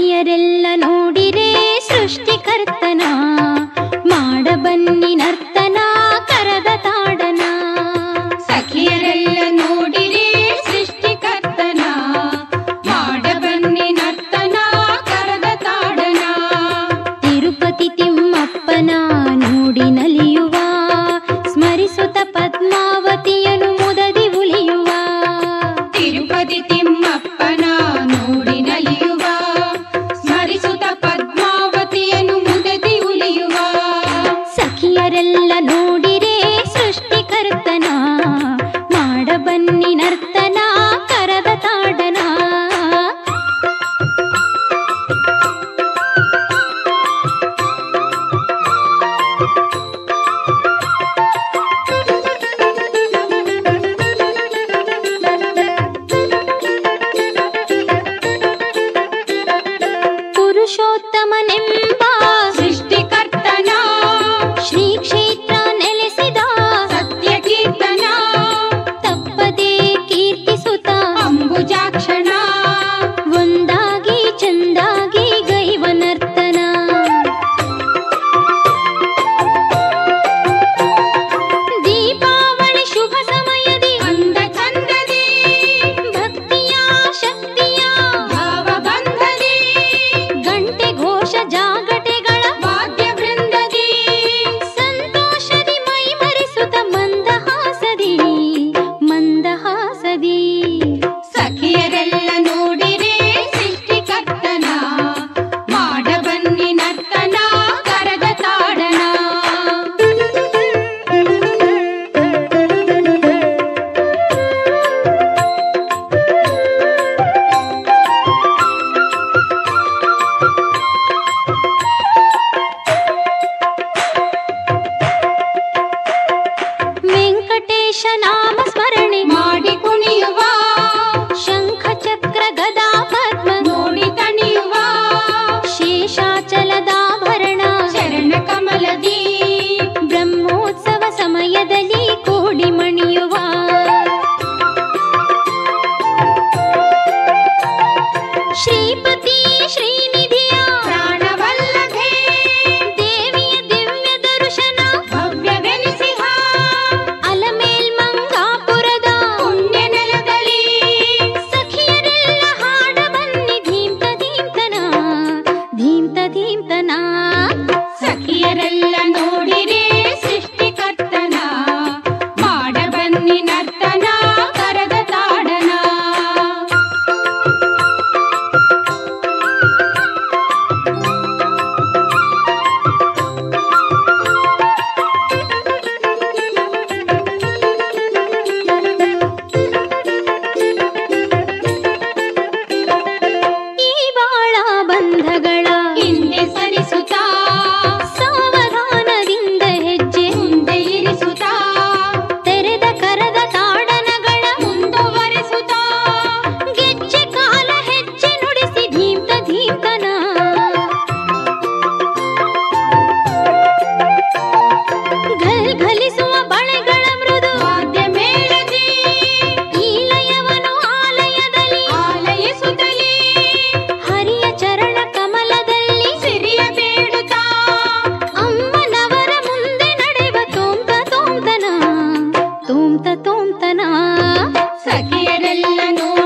ಸಖಿಯರೆಲ್ಲ ನೋಡಿರೆ ಸೃಷ್ಟಿಕರ್ತನ ಮಾಡ ಬನ್ನಿ ನರ್ತನ ಕರದ ತಾಡನ ಸಖಿಯರೆಲ್ಲ ನೋಡಿರಿ ಸೃಷ್ಟಿಕರ್ತನ ಮಾಡ ಬನ್ನಿ ನರ್ತನ ಕರದ ತಾಡನ ತಿರುಪತಿ ತಿಮ್ಮಪ್ಪನ ನೋಡಿ ನಲಿಯುವ ಸ್ಮರಿಸುತ್ತ ಪದ್ಮಾವತಿಯನು ಮುದದಿ ಉಲಿಯುವ ತಿರುಪತಿ ತಿಮ್ಮಪ್ಪನ ನೋಡಿ ನಲಿಯುವ ಸ್ಮರಿಸುತ್ತ ಪದ್ಮಾವತಿಯನ್ನು ಮುದದಿ ಉಲಿಯುವ ಸಖಿಯರೆಲ್ಲ ನೋಡಿರೆ ಸೃಷ್ಟಿಕರ್ತನ ಮಾಡ ಬನ್ನಿ ನರ್ತನ ಕರದ ತಾಡನ ಪುರುಷೋತ್ತಮನೆಂಬ ಸೃಷ್ಟಿಕರ್ತನ ಶ್ರೀ ಕ್ಷೇತ್ರ ನೆಲೆಸಿದ ಸತ್ಯ ಕೀರ್ತನ ತಪ್ಪದೆ ಕೀರ್ತಿಸುತ್ತ ಅಂಬುಜಾಕ್ಷಣ ಒಂದಾಗಿ ಚಂದಾಗಿ ಗೈವ ನರ್ತನ ದೀಪಾವಳಿ ಶುಭ ಸಮಯದಿ ಅಂದ ಚಂದದಿ ಭಕ್ತಿಯ ಶಕ್ತಿಯ ಭಾವಬಂಧದಿ ಗಂಟೆ ಘೋಷ ಜಾಗಟೆಗಳ ವಾದ್ಯ ವೃಂದದಿ ಸಂತೋಷದಿ ಮೈ ಮರೆಸುತ್ತ ಮಂದಹಾಸದಿ ಮಂದಹಾಸದಿ ಸಖಿಯರೆಲ್ಲ ನೋಡಿರೆ ಸೃಷ್ಟಿಕರ್ತನ ಮಾಡ ಬನ್ನಿ ನರ್ತನ ಕರದ ತಾಡನ ವೆಂಕಟೇಶ ನಾಮ ಸ್ಮರಣೆ ಮಾಡಿ ಕುಣಿಯುವ ಶಂಖ ಚಕ್ರ ಗದಾ ಪದ್ಮ ನೋಡಿ ತಣಿಯುವ ಶೇಷಾಚಲದಾಭರಣ ಶರಣ ಕಮಲದಿ ಬ್ರಹ್ಮೋತ್ಸವ ಸಮಯದಲ್ಲಿ ಕೋಡಿ ಮಣಿಯುವ ಶ್ರೀಪತಿ ಶ್ರೀನಿಧಿಯ ಪ್ರಾಣವಲ್ಲಭೆ ದೇವಿಯ ದಿವ್ಯ ದರ್ಶನ ಭವ್ಯವೆನಿಸಿಹ ಅಲಮೇಲ್ ಮಂಗಾಪುರದ ಪುಣ್ಯ ನೆಲದಲ್ಲಿ ಸಖಿಯರೆಲ್ಲ ಹಾಡ ಬನ್ನಿ ಧೀಮ್ತ ಧೀಮ್ತನ ಧೀಮ್ತ ಧೀಮ್ತನ ಸಖಿಯರೆಲ್ಲ ನೋಡಿರೆ ಸೃಷ್ಟಿಕರ್ತನ ಮಾಡ ಬನ್ನಿ ನರ್ತನ ಕರದ ತಾಡನ ಈ ಬಾಳ ಬಂಧಗಳ ಹಿಂದೆ ಸರಿಸುತ್ತಾ ಸಾವಧಾನದಿಂದ ಹೆಜ್ಜೆ ಮುಂದೆ ಇರಿಸುತ್ತಾ ತೆರೆದ ಕರದ ತಾಡನಗಳ ಮುಂದುವರೆಸುತ್ತಾ ಗೆಜ್ಜೆ ಕಾಲ ಹೆಜ್ಜೆ ನುಡಿಸಿ ಧೀಮ್ತ ಧೀಮ್ತನ ಘಲ್ ಘಲಿಸುವ ಬಳೆಗಳ ಮೃದು ವಾದ್ಯ ಮೇಳದಿ ಈ ಲಯವನು ಆಲಯದಲ್ಲಿ ಆಲಯಿಸುತ್ತಲೇ ಹರಿಯ ಚರಣ ಕಮಲದಲ್ಲಿ ಸಿರಿಯ ಬೇಡುತ್ತಾ ಅಮ್ಮನವರ ಮುಂದೆ ನಡೆವ ತೋಂತ ತೋಂತನ ತೋಂತ ತೋಂತನ ಸಖಿಯರೆಲ್ಲ ನೋಡಿ